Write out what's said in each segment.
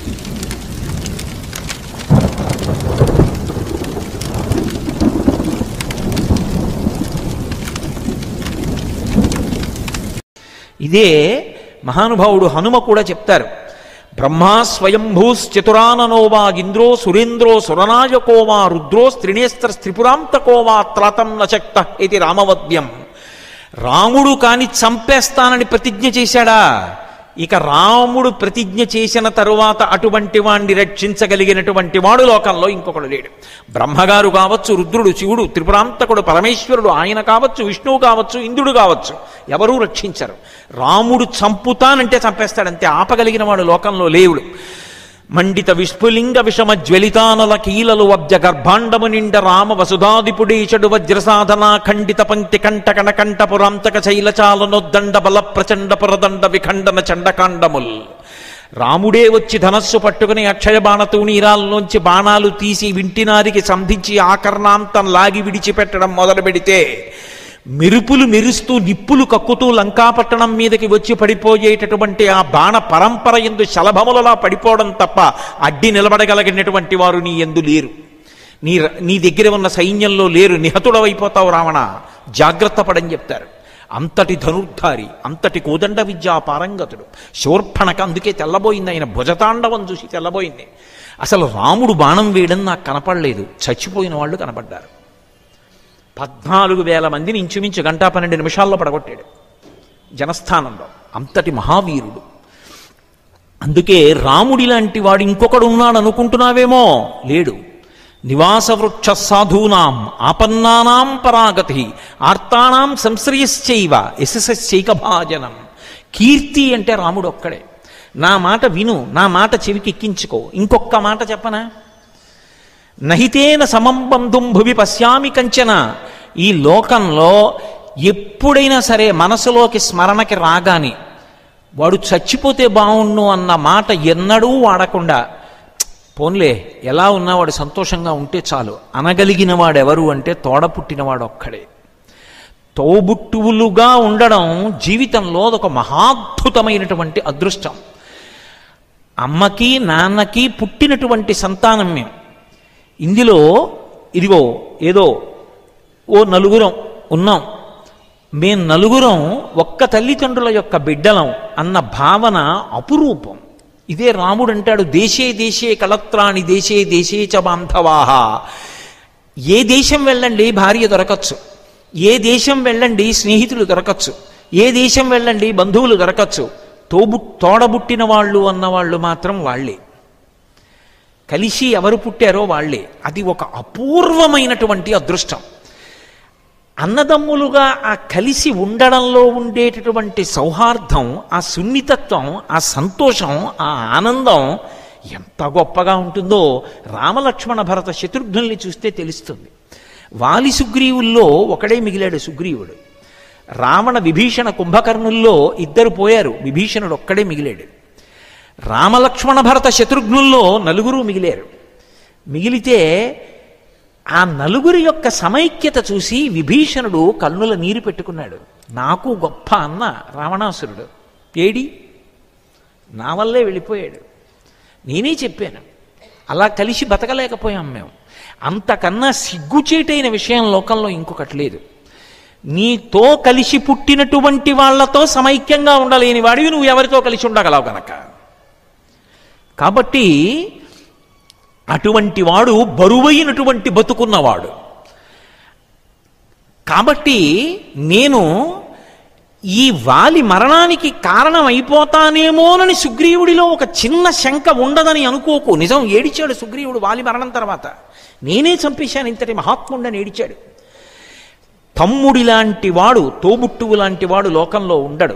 ఇదే మహానుభావుడు హనుమ కూడా చెప్తారు బ్రహ్మా స్వయంభూశ్చతురాననోవా ఇంద్రో సురేంద్రో సురనాయకోవా రుద్రో స్త్రినేస్త్ర స్త్రిపురాంతకోవా త్రాతం నశక్త ఇది రామవద్యం రాముడు కాని చంపేస్తానని ప్రతిజ్ఞ చేశాడా ఇక రాముడు ప్రతిజ్ఞ చేసిన తరువాత అటువంటి వాణ్ణి రక్షించగలిగినటువంటి వాడు లోకంలో ఇంకొకడు లేడు బ్రహ్మగారు కావచ్చు రుద్రుడు శివుడు త్రిపురాంతకుడు పరమేశ్వరుడు ఆయన కావచ్చు విష్ణువు కావచ్చు ఇంద్రుడు కావచ్చు ఎవరూ రక్షించరు రాముడు చంపుతానంటే చంపేస్తాడంతే ఆపగలిగిన వాడు లోకంలో లేవుడు మండిత విస్ఫులింగ విషమ జ్వలితానల కీలలు వబ్జ గర్భాండము నిండ రామ వసుధాదిపుడీషడు వజ్రసాధన ఖండిత పంక్తి కంట కణకంఠ పురాంతక శైలచాలనొద్దండ బల ప్రచండ పురదండ విఖండన చండకాండముల్ రాముడే వచ్చి ధనస్సు పట్టుకుని అక్షయ బాణతూ నీరాల్లోంచి బాణాలు తీసి వింటినారికి సంధించి ఆకర్ణాంతం లాగి విడిచిపెట్టడం మొదలు పెడితే మెరుపులు మెరుస్తూ నిప్పులు కక్కుతూ లంకాపట్టణం మీదకి వచ్చి పడిపోయేటటువంటి ఆ బాణ పరంపర ఎందు శలభములలా పడిపోవడం తప్ప అడ్డి నిలబడగలిగినటువంటి వారు నీ ఎందు లేరు నీ నీ దగ్గర ఉన్న సైన్యంలో లేరు నిహతుడవైపోతావు రావణ జాగ్రత్త పడని చెప్తారు అంతటి ధనుర్ధారి అంతటి కోదండ విద్యా పారంగతుడు శూర్పణక అందుకే తెల్లబోయింది ఆయన భుజతాండవం చూసి తెల్లబోయింది అసలు రాముడు బాణం వేయడం నాకు కనపడలేదు చచ్చిపోయిన వాళ్ళు కనపడ్డారు పద్నాలుగు వేల మందిని ఇంచుమించు గంటా పన్నెండు నిమిషాల్లో పడగొట్టాడు జనస్థానంలో అంతటి మహావీరుడు అందుకే రాముడి లాంటి వాడు ఇంకొకడు ఉన్నాడు అనుకుంటున్నావేమో లేడు నివాస వృక్ష సాధూనాం ఆపన్నానాం పరాగతి ఆర్తానాం సంశ్రయశ్చైవ యశస్సైక భాజనం కీర్తి అంటే రాముడు ఒక్కడే నా మాట విను నా మాట చెవికి ఎక్కించుకో ఇంకొక్క మాట చెప్పనా నహితేన సమం బంధుం భువి పశ్యామి కంచన ఈ లోకంలో ఎప్పుడైనా సరే మనసులోకి స్మరణకి రాగాని వాడు చచ్చిపోతే బాగుండు అన్న మాట ఎన్నడూ వాడకుండా పోన్లే ఎలా ఉన్నా వాడు సంతోషంగా ఉంటే చాలు అనగలిగిన వాడెవరు అంటే తోడ పుట్టినవాడు ఒక్కడే తోబుట్టువులుగా ఉండడం జీవితంలో అదొక మహాద్భుతమైనటువంటి అదృష్టం అమ్మకి నాన్నకి పుట్టినటువంటి సంతానం మేము ఇందులో ఇదిగో ఏదో ఓ నలుగురం ఉన్నాం మేం నలుగురం ఒక్క తల్లిదండ్రుల యొక్క బిడ్డలం అన్న భావన అపురూపం ఇదే రాముడు అంటాడు దేశే దేశే కళత్రాణి దేశే దేశే చ బాంధవాహ ఏ దేశం వెళ్ళండి భార్య దొరకచ్చు ఏ దేశం వెళ్ళండి స్నేహితులు దొరకచ్చు ఏ దేశం వెళ్ళండి బంధువులు దొరకచ్చు తోబు తోడబుట్టిన వాళ్ళు అన్నవాళ్ళు మాత్రం వాళ్ళే కలిసి ఎవరు పుట్టారో వాళ్ళే అది ఒక అపూర్వమైనటువంటి అదృష్టం అన్నదమ్ములుగా ఆ కలిసి ఉండడంలో ఉండేటటువంటి సౌహార్దం ఆ సున్నితత్వం ఆ సంతోషం ఆ ఆనందం ఎంత గొప్పగా ఉంటుందో రామలక్ష్మణ భరత శత్రుఘ్నుల్ని చూస్తే తెలుస్తుంది వాలి సుగ్రీవుల్లో ఒకడే మిగిలాడు సుగ్రీవుడు రావణ విభీషణ కుంభకర్ణుల్లో ఇద్దరు పోయారు విభీషణుడు ఒక్కడే మిగిలాడు రామలక్ష్మణ భరత శత్రుఘ్నుల్లో నలుగురు మిగిలారు మిగిలితే ఆ నలుగురి యొక్క సమైక్యత చూసి విభీషణుడు కన్నుల నీరు పెట్టుకున్నాడు నాకు గొప్ప అన్న రావణాసురుడు ఏడి నా వల్లే వెళ్ళిపోయాడు నేనే చెప్పాను అలా కలిసి బతకలేకపోయాం మేము అంతకన్నా సిగ్గుచేటైన విషయం లోకంలో ఇంకొకటి లేదు నీతో కలిసి పుట్టినటువంటి వాళ్లతో సమైక్యంగా ఉండలేని వాడివి నువ్వు ఎవరితో కలిసి ఉండగలవు కనుక కాబట్టి అటువంటి వాడు బరువైనటువంటి బతుకున్నవాడు కాబట్టి నేను ఈ వాలి మరణానికి కారణం అయిపోతానేమోనని సుగ్రీవుడిలో ఒక చిన్న శంక ఉండదని అనుకోకు నిజం ఏడిచాడు సుగ్రీవుడు వాలి మరణం తర్వాత నేనే చంపేశాను ఇంతటి మహాత్ముండని ఏడిచాడు తమ్ముడి లాంటి వాడు తోబుట్టువు లాంటి వాడు లోకంలో ఉండడు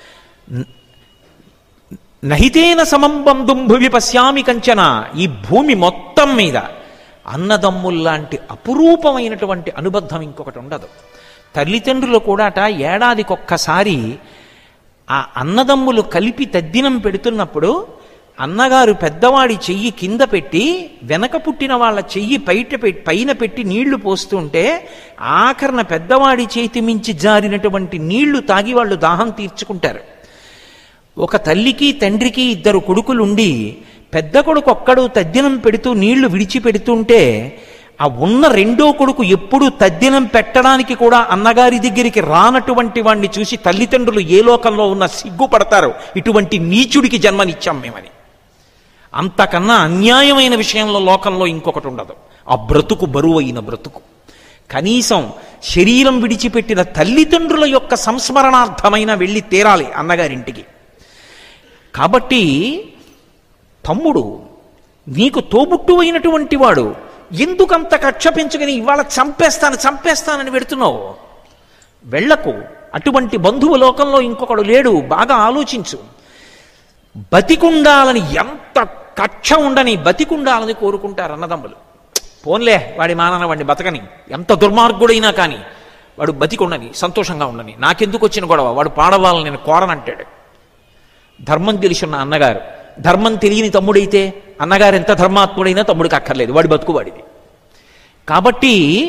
నహితేన సమం బంధుం భువి పశ్యామి కంచన ఈ భూమి మొత్తం మీద అన్నదమ్ముల్లాంటి అపురూపమైనటువంటి అనుబంధం ఇంకొకటి ఉండదు తల్లిదండ్రులు కూడాట ఏడాదికొక్కసారి ఆ అన్నదమ్ములు కలిపి తద్దినం పెడుతున్నప్పుడు అన్నగారు పెద్దవాడి చెయ్యి కింద పెట్టి వెనక పుట్టిన వాళ్ళ చెయ్యి బయట పెట్టి పైన పెట్టి నీళ్లు పోస్తుంటే ఆఖరణ పెద్దవాడి చేతి మించి జారినటువంటి నీళ్లు తాగి వాళ్ళు దాహం తీర్చుకుంటారు ఒక తల్లికి తండ్రికి ఇద్దరు కొడుకులుండి పెద్ద కొడుకు ఒక్కడు తద్దినం పెడుతూ నీళ్లు విడిచిపెడుతుంటే ఆ ఉన్న రెండో కొడుకు ఎప్పుడు తద్దినం పెట్టడానికి కూడా అన్నగారి దగ్గరికి రానటువంటి వాణ్ణి చూసి తల్లిదండ్రులు ఏ లోకంలో ఉన్న సిగ్గుపడతారో ఇటువంటి నీచుడికి జన్మనిచ్చాం మేమని అంతకన్నా అన్యాయమైన విషయంలో లోకంలో ఇంకొకటి ఉండదు ఆ బ్రతుకు బరువైన బ్రతుకు కనీసం శరీరం విడిచిపెట్టిన తల్లిదండ్రుల యొక్క సంస్మరణార్థమైన వెళ్ళి తీరాలి అన్నగారింటికి కాబట్టి తమ్ముడు నీకు తోబుట్టు అయినటువంటి వాడు ఎందుకంత కక్ష పెంచుకుని ఇవాళ చంపేస్తాను చంపేస్తానని పెడుతున్నావు వెళ్ళకు అటువంటి బంధువు లోకంలో ఇంకొకడు లేడు బాగా ఆలోచించు బతికుండాలని ఎంత కక్ష ఉండని బతికుండాలని కోరుకుంటారు అన్నదమ్ములు పోన్లే వాడి మానన వాడిని బతకని ఎంత దుర్మార్గుడైనా కానీ వాడు బతికుండని సంతోషంగా ఉండని నాకెందుకు వచ్చిన గొడవ వాడు పాడవాలని నేను కోరనంటాడు ధర్మం తెలిసిన అన్నగారు ధర్మం తెలియని తమ్ముడైతే అన్నగారు ఎంత ధర్మాత్ముడైనా తమ్ముడికి అక్కర్లేదు వాడి బతుకు వాడిది కాబట్టి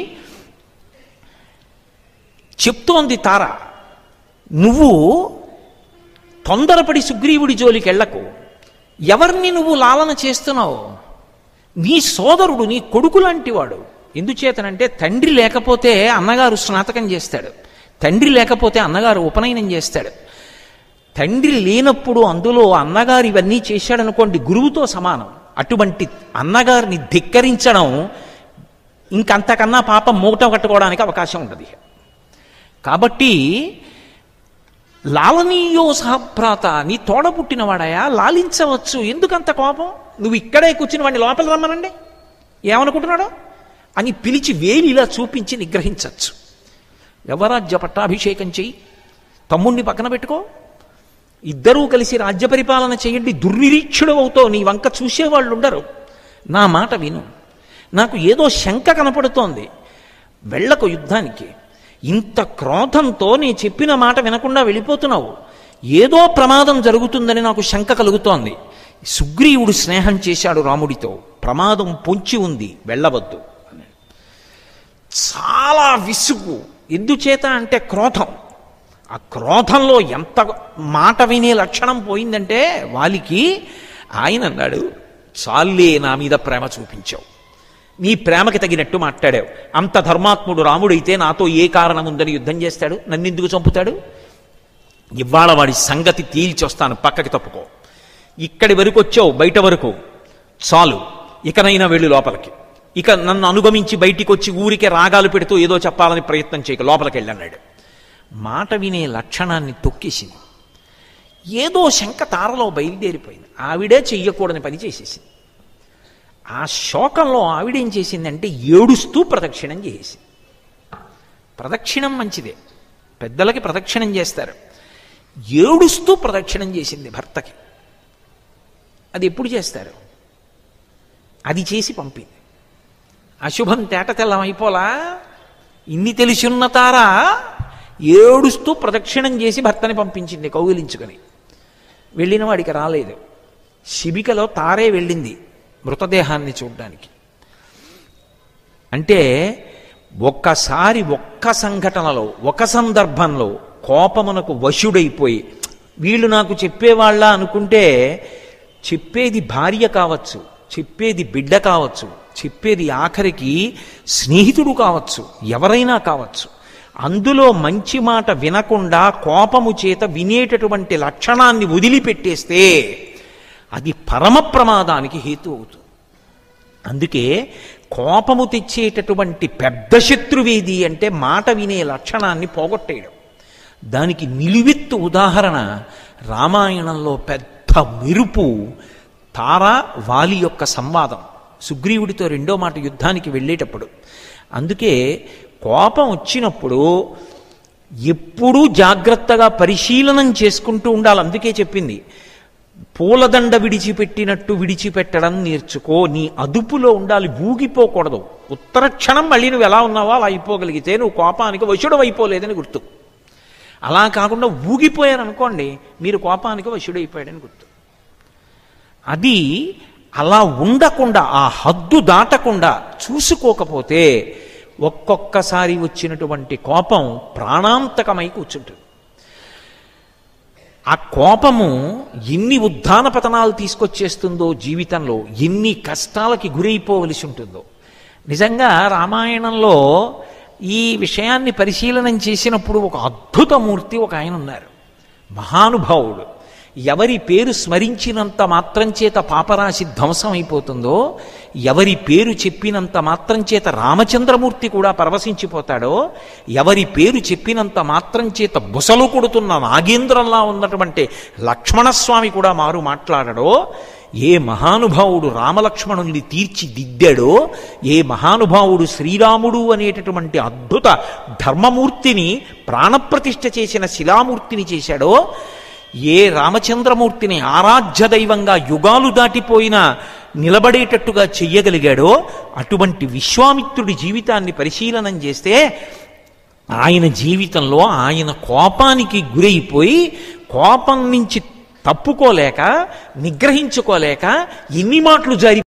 చెప్తోంది తార నువ్వు తొందరపడి సుగ్రీవుడి జోలికి వెళ్ళకు ఎవరిని నువ్వు లాలన చేస్తున్నావు నీ సోదరుడు నీ కొడుకు లాంటివాడు ఎందుచేతనంటే తండ్రి లేకపోతే అన్నగారు స్నాతకం చేస్తాడు తండ్రి లేకపోతే అన్నగారు ఉపనయనం చేస్తాడు తండ్రి లేనప్పుడు అందులో అన్నగారు ఇవన్నీ చేశాడనుకోండి గురువుతో సమానం అటువంటి అన్నగారిని ధిక్కరించడం ఇంకంతకన్నా పాపం మూట కట్టుకోవడానికి అవకాశం ఉండదు కాబట్టి లాలనీయో సహభ్రాత నీ తోడ పుట్టినవాడయా లాలించవచ్చు ఎందుకంత కోపం నువ్వు ఇక్కడే కూర్చుని వాడిని లోపల రమ్మనండి ఏమనుకుంటున్నాడు అని పిలిచి వేలి ఇలా చూపించి నిగ్రహించవచ్చు యవరాజ్య పట్టాభిషేకం చెయ్యి తమ్ముణ్ణి పక్కన పెట్టుకో ఇద్దరూ కలిసి రాజ్య పరిపాలన చేయండి దుర్నిరీక్షుడు అవుతావు నీ వంక చూసేవాళ్ళు ఉండరు నా మాట విను నాకు ఏదో శంక కనపడుతోంది వెళ్ళకు యుద్ధానికి ఇంత క్రోధంతో నీ చెప్పిన మాట వినకుండా వెళ్ళిపోతున్నావు ఏదో ప్రమాదం జరుగుతుందని నాకు శంక కలుగుతోంది సుగ్రీవుడు స్నేహం చేశాడు రాముడితో ప్రమాదం పొంచి ఉంది వెళ్ళవద్దు అన్నాడు చాలా విసుగు ఎందుచేత అంటే క్రోధం ఆ క్రోధంలో ఎంత మాట వినే లక్షణం పోయిందంటే వాలికి ఆయన అన్నాడు చాలే నా మీద ప్రేమ చూపించావు నీ ప్రేమకి తగినట్టు మాట్లాడావు అంత ధర్మాత్ముడు రాముడైతే నాతో ఏ కారణం ఉందని యుద్ధం చేస్తాడు నన్ను ఎందుకు చంపుతాడు ఇవాళ వాడి సంగతి తేల్చొస్తాను పక్కకి తప్పుకో ఇక్కడి వరకు వచ్చావు బయట వరకు చాలు ఇకనైనా వెళ్ళు లోపలికి ఇక నన్ను అనుగమించి బయటికి వచ్చి ఊరికే రాగాలు పెడుతూ ఏదో చెప్పాలని ప్రయత్నం చేయక లోపలికి వెళ్ళన్నాడు మాట వినే లక్షణాన్ని తొక్కేసింది ఏదో శంక తారలో బయలుదేరిపోయింది ఆవిడే చెయ్యకూడని పని చేసేసింది ఆ శోకంలో ఆవిడేం చేసిందంటే ఏడుస్తూ ప్రదక్షిణం చేసేసింది ప్రదక్షిణం మంచిదే పెద్దలకి ప్రదక్షిణం చేస్తారు ఏడుస్తూ ప్రదక్షిణం చేసింది భర్తకి అది ఎప్పుడు చేస్తారు అది చేసి పంపింది అశుభం తేట తెల్లం అయిపోలా ఇన్ని తెలిసున్న తారా ఏడుస్తూ ప్రదక్షిణం చేసి భర్తని పంపించింది కౌగిలించుకొని వెళ్ళిన వాడికి రాలేదు శిబికలో తారే వెళ్ళింది మృతదేహాన్ని చూడ్డానికి అంటే ఒక్కసారి ఒక్క సంఘటనలో ఒక సందర్భంలో కోపమునకు వశుడైపోయి వీళ్ళు నాకు చెప్పేవాళ్ళ అనుకుంటే చెప్పేది భార్య కావచ్చు చెప్పేది బిడ్డ కావచ్చు చెప్పేది ఆఖరికి స్నేహితుడు కావచ్చు ఎవరైనా కావచ్చు అందులో మంచి మాట వినకుండా కోపము చేత వినేటటువంటి లక్షణాన్ని వదిలిపెట్టేస్తే అది పరమ ప్రమాదానికి హేతు అవుతుంది అందుకే కోపము తెచ్చేటటువంటి పెద్ద శత్రువేది అంటే మాట వినే లక్షణాన్ని పోగొట్టేయడం దానికి నిలువెత్తు ఉదాహరణ రామాయణంలో పెద్ద మెరుపు తార వాలి యొక్క సంవాదం సుగ్రీవుడితో రెండో మాట యుద్ధానికి వెళ్ళేటప్పుడు అందుకే కోపం వచ్చినప్పుడు ఎప్పుడూ జాగ్రత్తగా పరిశీలనం చేసుకుంటూ ఉండాలి అందుకే చెప్పింది పూలదండ విడిచిపెట్టినట్టు విడిచిపెట్టడం నేర్చుకో నీ అదుపులో ఉండాలి ఊగిపోకూడదు ఉత్తర క్షణం మళ్ళీ నువ్వు ఎలా ఉన్నావో అలా అయిపోగలిగితే నువ్వు కోపానికి వశుడు అయిపోలేదని గుర్తు అలా కాకుండా ఊగిపోయారనుకోండి మీరు కోపానికి వశుడైపోయాడని గుర్తు అది అలా ఉండకుండా ఆ హద్దు దాటకుండా చూసుకోకపోతే ఒక్కొక్కసారి వచ్చినటువంటి కోపం ప్రాణాంతకమై కూర్చుంటుంది ఆ కోపము ఎన్ని ఉద్ధాన పతనాలు తీసుకొచ్చేస్తుందో జీవితంలో ఎన్ని కష్టాలకి గురైపోవలసి ఉంటుందో నిజంగా రామాయణంలో ఈ విషయాన్ని పరిశీలనం చేసినప్పుడు ఒక అద్భుత మూర్తి ఒక ఆయన ఉన్నారు మహానుభావుడు ఎవరి పేరు స్మరించినంత మాత్రం చేత పాపరాశి ధ్వంసం అయిపోతుందో ఎవరి పేరు చెప్పినంత మాత్రం చేత రామచంద్రమూర్తి కూడా పరవశించిపోతాడో ఎవరి పేరు చెప్పినంత మాత్రం చేత బుసలు కొడుతున్న నాగేంద్రంలా ఉన్నటువంటి లక్ష్మణస్వామి కూడా మారు మాట్లాడడో ఏ మహానుభావుడు రామలక్ష్మణుల్ని తీర్చిదిద్దాడో ఏ మహానుభావుడు శ్రీరాముడు అనేటటువంటి అద్భుత ధర్మమూర్తిని ప్రాణప్రతిష్ఠ చేసిన శిలామూర్తిని చేశాడో ఏ రామచంద్రమూర్తిని ఆరాధ్య దైవంగా యుగాలు దాటిపోయినా నిలబడేటట్టుగా చెయ్యగలిగాడో అటువంటి విశ్వామిత్రుడి జీవితాన్ని పరిశీలనం చేస్తే ఆయన జీవితంలో ఆయన కోపానికి గురైపోయి కోపం నుంచి తప్పుకోలేక నిగ్రహించుకోలేక ఎన్ని మాటలు జారి